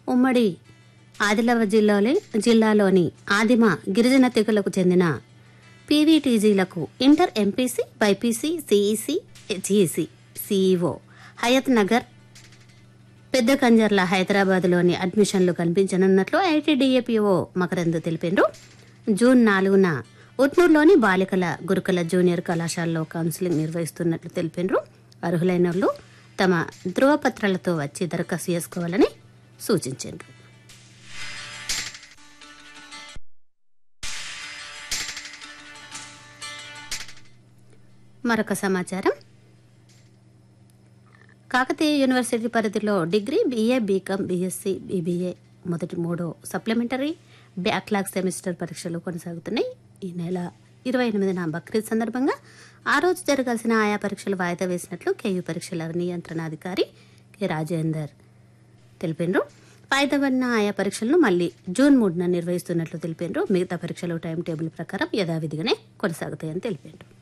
ఉమ్మడి ఆదిలాబాద్ జిల్లాలో జిల్లాలోని ఆదిమ గిరిజన తెగలకు చెందిన పీవీటీజీలకు inter MPC BiPC CEC GEC CEO Hayath Nagar Pedda Kanjarla హైదరాబాద్లోని అడ్మిషన్లు కనిపించనున్నట్లు ఐటీడీఏపీఓ మకరంద్ తెలిపిండ్రు జూన్ నాలుగున ఉట్నూరులోని బాలికల గురుకుల జూనియర్ కళాశాలలో కౌన్సిలింగ్ నిర్వహిస్తున్నట్లు తెలిపిండ్రు అర్హులైన వాళ్ళు తమ ధృవపత్రాలతో వచ్చి దరఖాస్తు చేసుకోవాలని సూచించారు మరొక సమాచారం కాకతీయ యూనివర్సిటీ పరిధిలో degree BA BCom BSc BBA మొదటి మూడో సప్లిమెంటరీ బ్యాక్లాగ్ సెమిస్టర్ పరీక్షలు కొనసాగుతున్నాయి ఈ నెల ఇరవై ఎనిమిదిన బక్రీద్ సందర్భంగా ఆ రోజు జరగాల్సిన ఆయా పరీక్షలు వాయిదా వేసినట్లు కేయూ పరీక్షల నియంత్రణాధికారి కె రాజేందర్ తెలిపిండ్రు వాయిదా పడిన ఆయా పరీక్షలను మళ్ళీ జూన్ మూడున నిర్వహిస్తున్నట్లు తెలిపిండ్రు మిగతా పరీక్షలు టైం టేబుల్ ప్రకారం యథావిధిగానే కొనసాగుతాయని తెలిపిండ్రు